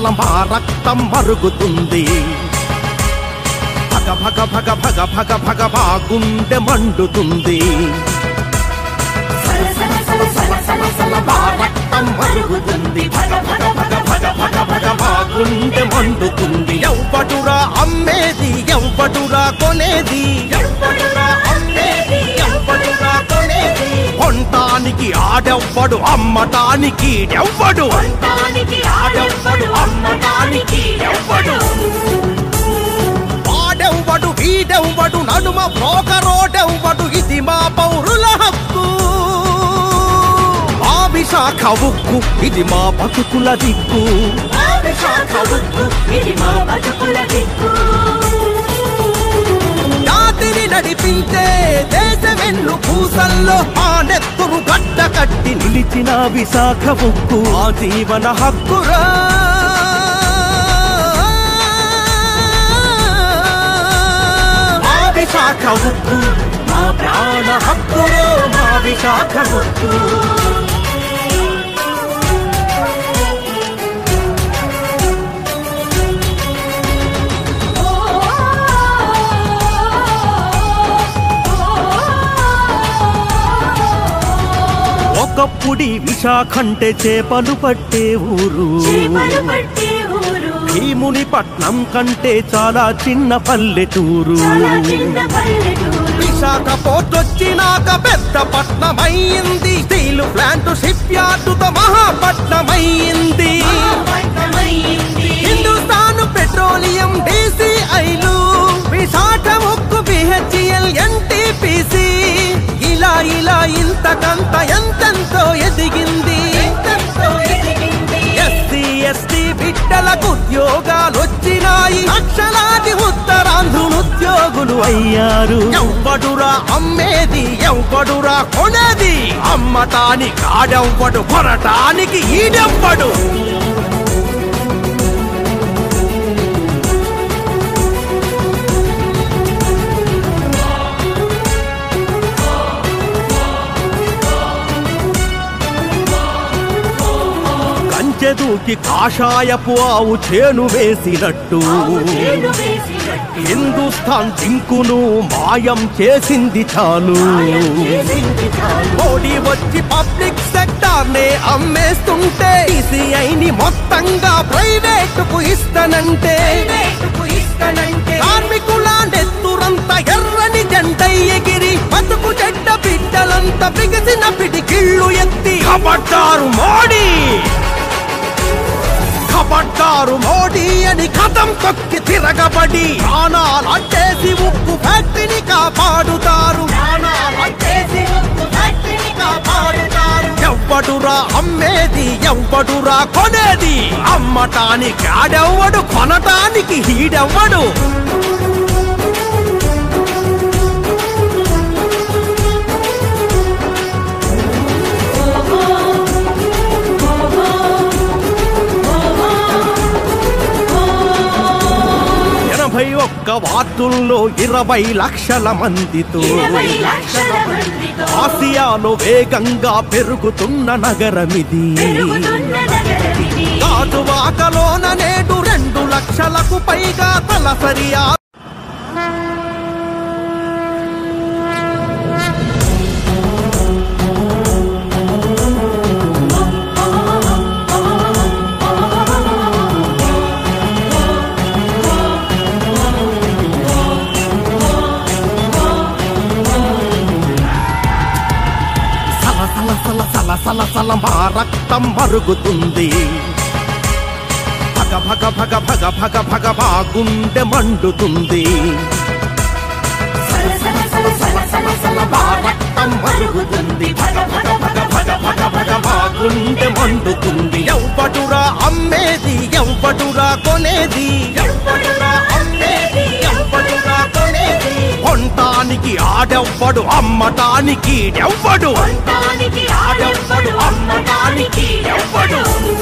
సల మా రక్తం మరుగుతుంది భగ భగ భగ భగ భగ భగ మా గుండె మండుతుంది సల సల సల సల సల సల మా రక్తం మరుగుతుంది భగ భగ భగ భగ భగ భగ మా గుండె మండుతుంది ఎవ్వడురా అమ్మేది ఎవ్వడురా కొనేది ఎవ్వడురా అమ్మేది ఎవ్వడురా కొనేది కొనటానికి ఆడెవ్వడు అమ్మటానికి ఎవ్వడు కొనటానికి ఆడెవ్వడు అమ్మటానికి ఎవ్వడు వాడెవ్వడు వీడెవ్వడు నడుమ బ్రోకరోడెవ్వడు ఇది మా పౌరుల హక్కు మా విశాఖ ఉక్కు ఇది మా బతుకుల దిక్కు ఆ విశాఖ ఉక్కు ఇది మా బతుకుల దిక్కు జాతిని నడిపించే దేశమెన్ను పూసల్లో ఆ నెత్తురు గడ్డ కట్టి నిలిచిన విశాఖ ఉక్కు ఆ జీవన హక్కురా మా విశాఖ ఉక్కు మా ప్రాణ హక్కులో మా విశాఖ ఉక్కు ఒకప్పుడి విశాఖంటే చేపలు పట్టే ఊరు చీమలు పట్టే ఊరు భీముని పట్నం కంటే చాలా చిన్న పల్లెటూరు చాలా చిన్న పల్లెటూరు విశాఖ పోర్ట్ వచ్చినాక పెద్ద పట్నమైంది స్టీల్ ప్లాంట్ షిప్ యార్డుతో మహాపట్నమైంది పట్టణమైంది. హిందుస్థాన్ పెట్రోలియం డీసీఐలు విశాఖ ఉక్కు బిహెచ్ఎల్ ఎన్టీపీసీ ఇలా ఇలా ఇంతకంత ఎంతెంతో ఎదిగింది ఎంతో ఎదిగింది. ఎస్సీ ఎస్టీ బిడ్డలకు ఉద్యోగాలు వచ్చినాయి లక్షలాది ఉత్తరాంధ్రులు ఉద్యోగులు అయ్యారు ఎవ్వడురా అమ్మేది ఎవ్వడురా కొనేది అమ్మటానికి ఆడెవ్వడు కొనటానికి ఈడెవ్వడు కంచెదూకి కాషాయపు ఆవు చేను వేసినట్టు ఆవు చేను వేసినట్టు హిందుస్థాన్ జింకును మాయం చేసింది చాలు మాయం చేసింది చాలు. మోడీ వచ్చి పబ్లిక్ సెక్టార్ నే అమ్మేస్తుంటే ని మొత్తంగా ప్రైవేట్ కు ఇస్తానంటే ప్రైవేటుకు ఇస్తానంటే కార్మికుల నెత్తురంత ఎర్రని జెండై ఎగిరి బతుకు చెడ్డ బిడ్డలంత బిగిసిన పిడికిళ్ళు ఎత్తి కబడ్డారు మోడీ కబడ్డారు మోడీ అని కథం తొక్కి తిరగబడి ప్రాణాలంటేసి ఉప్పు ఫ్యాక్టరీని కాపాడుతారు ప్రాణాలొచ్చేసి ఉప్పు ఫ్యాక్టరీని కాపాడుతారు. ఎవ్వడురా అమ్మేది ఎవ్వడురా కొనేది అమ్మటానికి ఆడెవ్వడు కొనటానికి హీడెవ్వడు ఎనభై ఒక్క వార్డుల్లో ఇరవై లక్షల మందితో ఇరవై లక్షల మందితో ఆసియాలో వేగంగా పెరుగుతున్న నగరమిది పెరుగుతున్న నగరమిది. కాటువాకలోన నేడు రెండు లక్షలకు పైగా తలసరి ఆ- సల సల సల సల సల సల మా రక్తం మరుగుతుంది భగ భగ భగ భగ భగ భగ మా గుండె మండుతుంది సల సల సల సల సల సల మా రక్తం మరుగుతుంది. భగ భగ భగ భగ భగ భగ మా గుండె మండుతుంది ఎవ్వడురా అమ్మేది ఎవ్వడురా కొనేది ఎవ్వడురా అమ్మేది, ఎవ్వడురా కొనేది. కొనటానికి ఆడెవ్వడు అమ్మటానికి ఎవ్వడు కొనటానికి ఆడెవ్వడు, అమ్మటానికి ఎవ్వడు.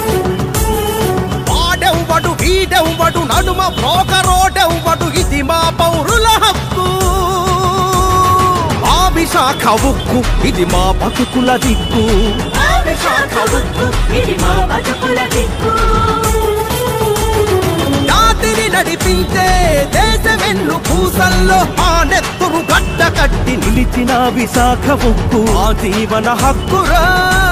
వాడెవ్వడు వీడెవ్వడు నడుమ బ్రోకరోడెవ్వడు ఇది మా పౌరుల హక్కు మా విశాఖ ఉక్కు ఇది మా బతుకుల దిక్కు ఆ విశాఖ ఉక్కు ఇది మా బతుకుల దిక్కు జాతిని నడిపించే దేశమెన్ను పూసల్లో ఆ నెత్తురు గడ్డ కట్టి నిలిచిన విశాఖ ఉక్కు ఆ జీవన హక్కురా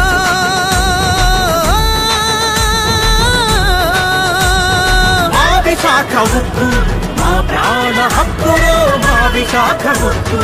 మా విశాఖ ఉక్కు మా ప్రాణ హక్కులో మా విశాఖ ఉక్కు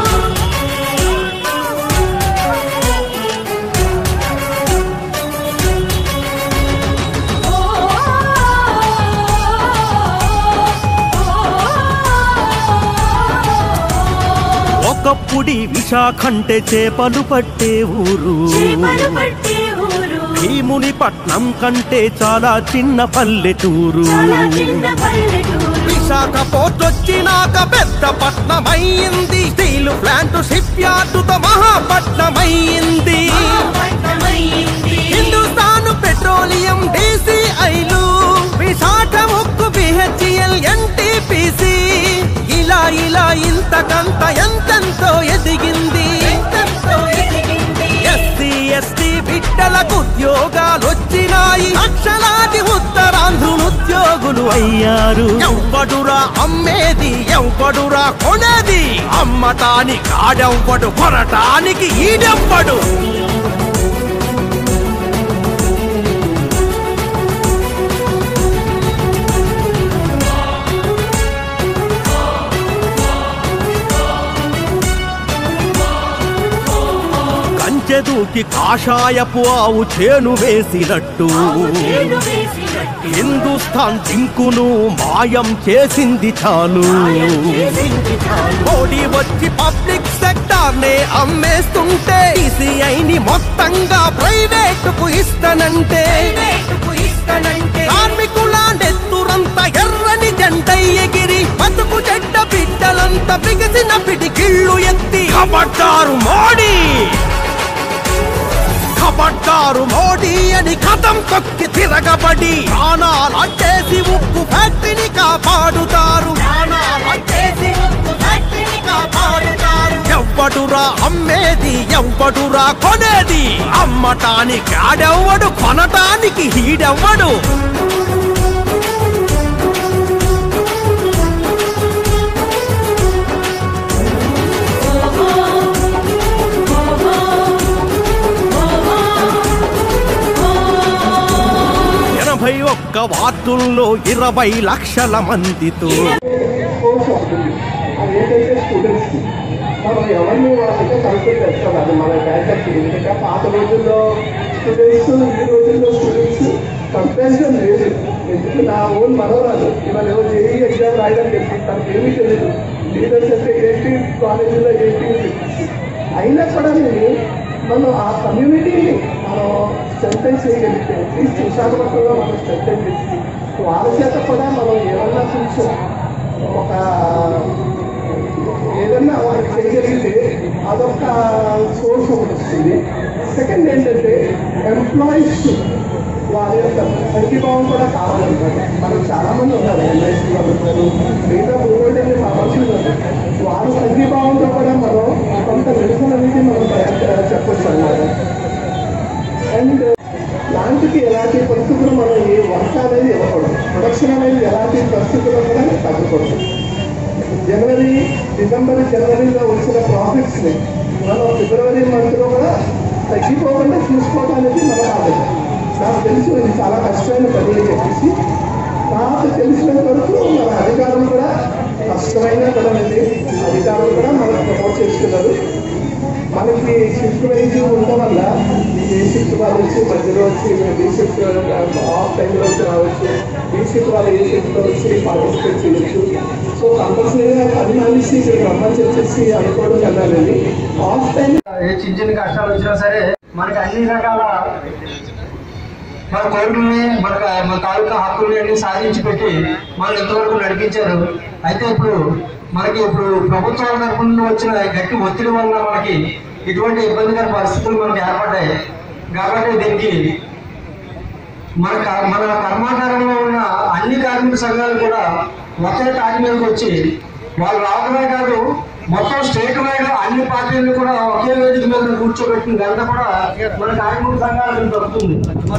ఒకప్పుడి విశాఖంటే చేపలు పట్టే ఊరు చీమలు పట్టే ఊరు భీముని పట్నం కంటే చాలా చిన్న పల్లెటూరు చాలా చిన్న పల్లెటూరు విశాఖ పోర్ట్ వచ్చినాక పెద్ద పట్నమయ్యింది స్టీల్ ప్లాంట్ షిప్ యార్డుతో మహాపట్నమయ్యింది పట్టణమైంది. హిందుస్థాన్ పెట్రోలియం డిసిఐలు విశాఖ ముక్కు బిహెచ్ఎల్ ఎన్టీపీసీ ఇలా ఇలా ఇంతకంత ఎంతెంతో ఎదిగింది ఎంతో ఎదిగింది. ఎస్సీ ఎస్టీ బిడ్డలకు ఉద్యోగాలు వచ్చినాయి లక్షలాది ఉత్తరాంధ్రులు ఉద్యోగులు అయ్యారు ఎవ్వడురా అమ్మేది ఎవ్వడురా కొనేది అమ్మటానికి ఆడెవ్వడు కొనటానికి ఈడెవ్వడు కంచెదూకి కాషాయపు ఆవు చేను వేసినట్టు ఆవు చేను వేసినట్టు హిందుస్థాన్ జింకును మాయం చేసింది చాలు మాయం చేసింది చాలు. మోడీ వచ్చి పబ్లిక్ సెక్టార్ నే అమ్మేస్తుంటే ని మొత్తంగా ప్రైవేట్ కు ఇస్తానంటే ప్రైవేటుకు ఇస్తానంటే కార్మికుల నెత్తురంత ఎర్రని జెండై ఎగిరి బతుకు చెడ్డ బిడ్డలంత బిగిసిన పిడికిళ్ళు ఎత్తి కబడ్డారు మోడీ కబడ్డారు మోడీ అని కథం తొక్కి తిరగబడి ప్రాణాలంటేసి ఉప్పు ఫ్యాక్టరీని కాపాడుతారు ప్రాణాలొచ్చేసి ఉప్పు ఫ్యాక్టరీని కాపాడుతారు. ఎవ్వడురా అమ్మేది ఎవ్వడురా కొనేది అమ్మటానికి ఆడెవ్వడు కొనటానికి హీడెవ్వడు ఎనభై ఒక్క వార్డుల్లో ఇరవై లక్షల మందితో కోర్స్ ఉంటుంది అది ఏంటంటే స్టూడెంట్స్కి మనం ఎవరిని వాళ్ళతో కన్సల్ట్ చేస్తాం అది మన బ్యాకప్ ఎందుకంటే పాత రోజుల్లో స్టూడెంట్స్ ఈ రోజుల్లో స్టూడెంట్స్ కంపారిజన్ లేదు ఎందుకు నా ఓన్ మనవరాలు ఇవాళ ఏమో జేఈ ఎగ్జామ్ రాయడం చెప్పి తనకు ఏమీ తెలియదు లీడర్స్ అంటే ఏంటి కాలేజీలో ఏంటి అని చెప్పేసి. అయినా కూడా నేను మనం ఆ కమ్యూనిటీని మనం స్ట్రెంగ్ చేయగలిగితే అట్లీస్ట్ విశాఖపట్నంలో మనం స్ట్రెంగ్ చేసి వాళ్ళ చేత కూడా మనం ఏమన్నా కొంచెం ఒక ఏదన్నా ఒకటి చేయగలిగితే అదొక సోర్స్ ఒకటి వస్తుంది సెకండ్ ఏంటంటే ఎంప్లాయీస్ వారి యొక్క సంఘీభావం కూడా కావాలంటారు మనకు చాలా మంది ఉన్నారు ఎల్ఐసి వాళ్ళు ఉన్నారు మిగతా భూగోళ కావాల్సి ఉన్నారు వారి సంఘీభావంతో కూడా మనం కొంత నిరసన అనేది మనం తయారు చెప్పొచ్చు అన్నమాట అండ్ ప్లాంట్కి ఎలాంటి పరిస్థితులు మనం ఏ వర్క్ అనేది ఇవ్వకూడదు ప్రొడక్షన్ అనేది ఎలాంటి పరిస్థితుల్లో కూడా తగ్గకూడదు జనవరి డిసెంబర్ జనవరిలో వచ్చిన ప్రాఫిట్స్ని మనం ఫిబ్రవరి మంత్లో కూడా తగ్గిపోకుండా చూసుకోవడం అనేది మన బాధ్యత నాకు తెలుసు ఇది చాలా కష్టమైన పని అని చెప్పేసి నాకు తెలిసినంత వరకు మన అధికారులు కూడా కష్టమైన కూడా ఉంది అధికారులు కూడా మనకు ప్రమోట్ చేస్తున్నారు మనకి షిఫ్ట్ వైజ్ ఉండడం వల్ల ఏ షిఫ్ట్ వాళ్ళు వచ్చి మధ్యలో వచ్చి బీ షిఫ్ట్ ఆఫ్ టైంలో వచ్చి రావచ్చు బీ షిఫ్ట్ వాళ్ళు ఏ షిఫ్ట్లో వచ్చి పార్టిసిపేట్ చేయొచ్చు సో కంపల్సరీగా పది మనిషి ఇక్కడ రమ్మని చెప్పేసి అనుకోవడం కదండి ఆఫ్ టైం ఏ చిన్న చిన్న కష్టాలు వచ్చినా సరే మనకి అన్ని రకాల మన కోరికల్ని మన మన తాలూకా హక్కుల్ని అన్ని సాధించి పెట్టి మనం ఎంతవరకు నడిపించారు అయితే ఇప్పుడు మనకి ఇప్పుడు ప్రభుత్వాల తరపు నుండి వచ్చిన గట్టి ఒత్తిడి వల్ల మనకి ఇటువంటి ఇబ్బందికర పరిస్థితులు మనకి ఏర్పడ్డాయి కాబట్టి దీనికి మన క- మన కర్మాగారంలో ఉన్న అన్ని కార్మిక సంఘాలు కూడా ఒకే తాటి మీదకి వచ్చి వాళ్ళు రావడమే కాదు మొత్తం స్టేట్ వైడ్ అన్ని పార్టీలు కూడా ఒకే వేదిక మీద మీద కూర్చోబెట్టిన గంట కూడా మన కార్మిక సంఘాలకు దొరుకుతుంది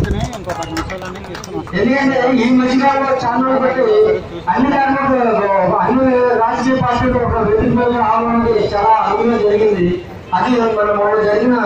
ఎందుకంటే ఈ మధ్యకాలంలో చాలా రోజులు బట్టి అన్ని కార్మికులు అన్ని రాజకీయ పార్టీలు ఒక వేదిక మీద రావడం అనేది చాలా అనుగుణంగా జరిగింది అది మన మొన్న జరిగిన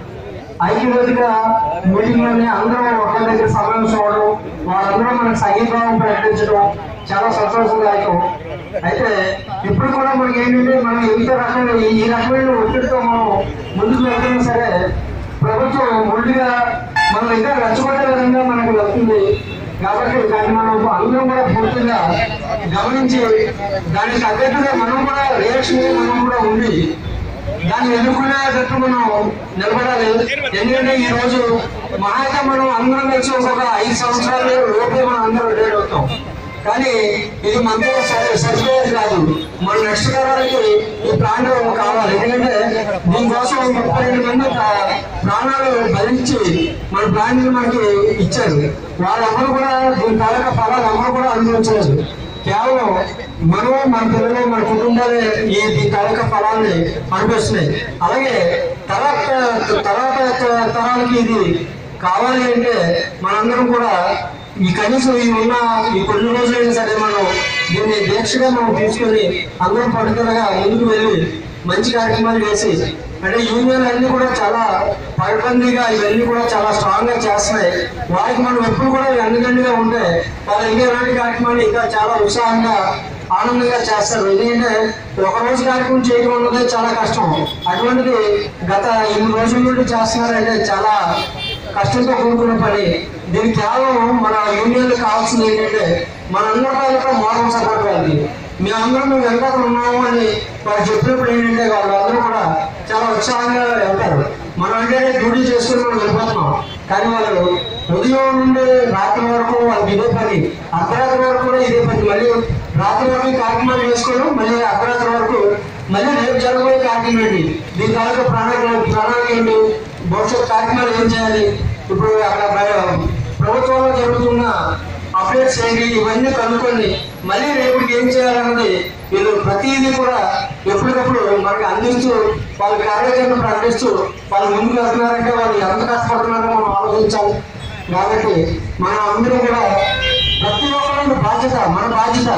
ఐక్యవేదిక మీటింగ్ లోనే అందరం ఒక దగ్గర సమావేశం అవడం వాళ్ళందరూ మనకు సంఘీభావం ప్రకటించడం చాలా సంతోషదాయకం అయితే ఇప్పుడు కూడా మనకి ఏంటంటే మనం ఎంత రకమైన ఈ- ఈ రకమైన ఒత్తిడితో మనం ముందుకు వెళ్తున్నా సరే ప్రభుత్వం ముందుగా మనం ఇంకా రెచ్చగొట్టే విధంగా మనకు వెళ్తుంది కాబట్టి దాన్ని మనం అందరం కూడా పూర్తిగా గమనించి దానికి తగ్గట్టుగా మనం కూడా రియాక్షన్ మనం కూడా ఉండి దాన్ని ఎదుర్కొనేటట్టు మనం నిలబడాలి ఎందుకంటే ఈ రోజు మహాయిత మనం అందరం కలిసి ఒక ఐదు సంవత్సరాలు లోపే మనం అందరం రిటైర్ అవుతాం కానీ ఇది మనతో సరి- సరిపోయేది కాదు మన నెక్స్ట్ తరాలకి ఈ ప్రాంతం కావాలి ఎందుకంటే దీనికోసం ముప్పై రెండు మంది ప్రా- ప్రాణాలు భరించి మన ప్రాణాన్ని మనకి ఇచ్చారు వాళ్ళెవరు కూడా దీని తాలూకా ఫలాలు ఎవరు కూడా అనుభవించలేదు కేవలం మనం మన పిల్లలు మన కుటుంబాలే ఈ దీని తాలూకా ఫలాన్ని అనుభవిస్తున్నాయి అలాగే తర్వాత తర్వాత తరాలకి ఇది కావాలి అంటే మనందరం కూడా ఈ కనీసం ఈ ఉన్న ఈ కొన్ని రోజులైనా సరే మనం దీన్ని దీక్షగా మనం తీసుకొని అందరం పట్టుదలగా ముందుకు వెళ్ళి మంచి కార్యక్రమాలు చేసి అంటే యూనియన్ అన్ని కూడా చాలా పగడ్బందీగా ఇవన్నీ కూడా చాలా స్ట్రాంగ్ గా చేస్తున్నాయి వారికి మనం ఎప్పుడు కూడా వెన్నుదండిగా ఉంటే వాళ్ళు ఇంకా ఇలాంటి కార్యక్రమాలు ఇంకా చాలా ఉత్సాహంగా ఆనందంగా చేస్తారు ఎందుకంటే ఒక రోజు కార్యక్రమం చేయడం అన్నది చాలా కష్టం అటువంటిది గత ఎనిమిది రోజుల నుండి చేస్తున్నారంటే చాలా కష్టంతో కూడుకున్న పని దీనికి కేవలం మన యూనియన్ కావాల్సింది ఏంటంటే మన అందరి తాలూకా మోడల్ సపోర్ట్ వాళ్ళకి మేమందరం మేము వెనకాల ఉన్నాము అని వాళ్ళు చెప్పినప్పుడు ఏంటంటే వాళ్ళందరూ కూడా చాలా ఉత్సాహంగా వెళ్తారు మనం అంటే డ్యూటీ చేసుకుని మనం వెళ్ళిపోతున్నాం కానీ వాళ్ళు ఉదయం నుండి రాత్రి వరకు వాళ్ళకి ఇదే పని అర్ధరాత్రి వరకు కూడా ఇదే పని మళ్ళీ రాత్రి వరకు ఈ కార్యక్రమాలు చేసుకోవడం మళ్ళీ అర్ధరాత్రి వరకు మళ్ళీ రేపు జరగబోయే కార్యక్రమం ఏంటి దీని తాలూకా ప్రణాళిక ప్రణాళిక ఏంటి భవిష్యత్ కార్యక్రమాలు ఏం చేయాలి ఇప్పుడు అక్కడ బయ- ప్రభుత్వంలో జరుగుతున్న అప్డేట్స్ ఏంటి ఇవన్నీ కనుక్కొని మళ్ళీ రేపటికి ఏం చేయాలన్నది వీళ్ళు ప్రతిదీ కూడా ఎప్పటికప్పుడు మనకి అందిస్తూ వాళ్ళ కార్యాచరణ ప్రకటిస్తూ వాళ్ళు ముందుకు వెళ్తున్నారంటే వాళ్ళు ఎంత కష్టపడుతున్నారో మనం ఆలోచించాలి కాబట్టి మనం అందరూ కూడా ప్రతి ఒక్కరి బాధ్యత మన బాధ్యత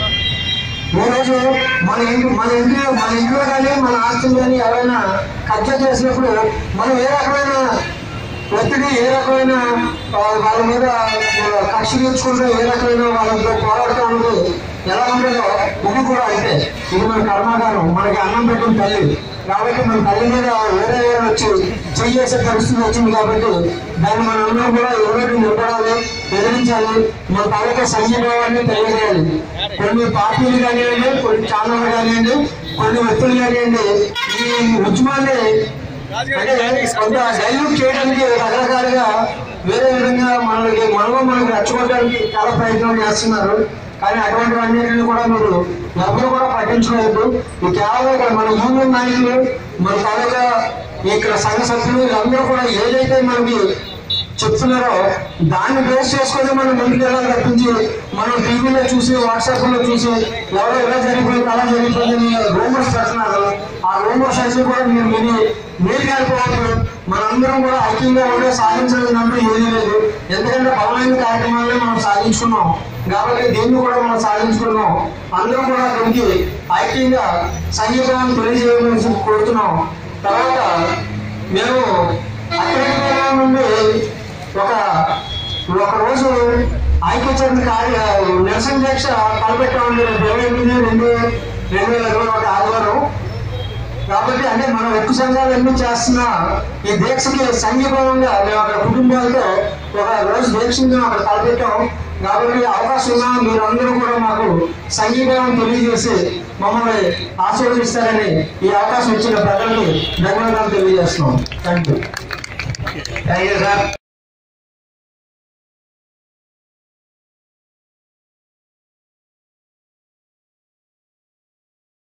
ఈ రోజు మన ఇంటి మన ఇంటి మన ఇంట్లో కానీ మన ఆస్తులు కానీ ఎవరైనా కబ్జా చేసినప్పుడు మనం ఏ రకమైన ఒత్తిడి ఏ రకమైన ఆ, వాళ్ళ మీద ఆ, కక్ష తీర్చుకుంటూ ఏ రకమైన వాళ్ళతో పోరాడుతూ ఉండదు ఎలా ఉంటుందో ఇది కూడా అంతే ఇది మన కర్మాగారం మనకి అన్నం పెట్టిన తల్లి కాబట్టి మన తల్లి మీద వేరే వేరే వచ్చి చేసే పరిస్థితి వచ్చింది కాబట్టి దాన్ని మన అందరం కూడా ఎవరైనా నిలబడాలి ఎదిరించాలి మన తాలూకా సంఘీభావాన్ని తెలియజేయాలి కొన్ని పార్టీలు కానివ్వండి కొన్ని ఛానళ్ళు కానివ్వండి కొన్ని వ్యక్తులు కానివ్వండి ఈ ఉద్యమాన్ని అంటే కొంత డైల్యూట్ చేయడానికి రకరకాలుగా వేరే విధంగా మనకి మనలో మనకి రెచ్చగొట్టడానికి చాలా ప్రయత్నాలు చేస్తున్నారు కానీ అటువంటి అన్నింటిని కూడా మీరు ఎవరు కూడా పట్టించుకోవద్దు ఇది కేవలం ఇక్కడ మన యూనియన్ నాయకులు మన తాలూకా ఇక్కడ సంఘ సభ్యులు వీళ్ళందరూ కూడా ఏదైతే మనకి చెప్తున్నారో దాన్ని బేస్ చేసుకొని మనం ముందుకు వెళ్ళాలి తప్పించి మనం టీవీలో చూసి వాట్సాప్ లో చూసి ఎవరో ఎలా జరిగిపోయింది అలా జరిగిపోయింది రూమర్స్ పెడుతున్నారు ఆ రూమర్స్ అన్ని కూడా మీరు విని మీరు కాలిపోవద్దు మనందరం కూడా ఐక్యంగా ఉండే సాధించలేదంటూ ఏమీ లేదు ఎందుకంటే బలమైన కార్యక్రమాలను మనం సాధించుకున్నాం కాబట్టి దీన్ని కూడా మనం సాధించుకున్నాం అందరం కూడా దీనికి ఐక్యంగా సంగీతాన్ని తెలియజేయమని కోరుతున్నాం తర్వాత మేము అక్కడ నుండి ఒక ఒక రోజు ఐక్యచరణ కార్య నిరసన దీక్ష తలపెట్టామండి రేపు ఇరవై ఎనిమిది రెండు రెండు వేల ఇరవై ఒకటి ఆదివారం కాబట్టి అంటే మనం ఎక్కువ సంఘాలన్నీ చేస్తున్న ఈ దీక్షకి సంఘీభావంగా మేము అక్కడ కుటుంబాలతో ఒక రోజు దీక్షని మేము అక్కడ తలపెట్టాం కాబట్టి అవకాశం ఉన్నా మీరందరూ కూడా మాకు సంఘీభావం తెలియజేసి మమ్మల్ని ఆశీర్వదిస్తారని ఈ అవకాశం ఇచ్చిన ప్రజలకు ధన్యవాదాలు తెలియజేస్తున్నాం thank you thank you sir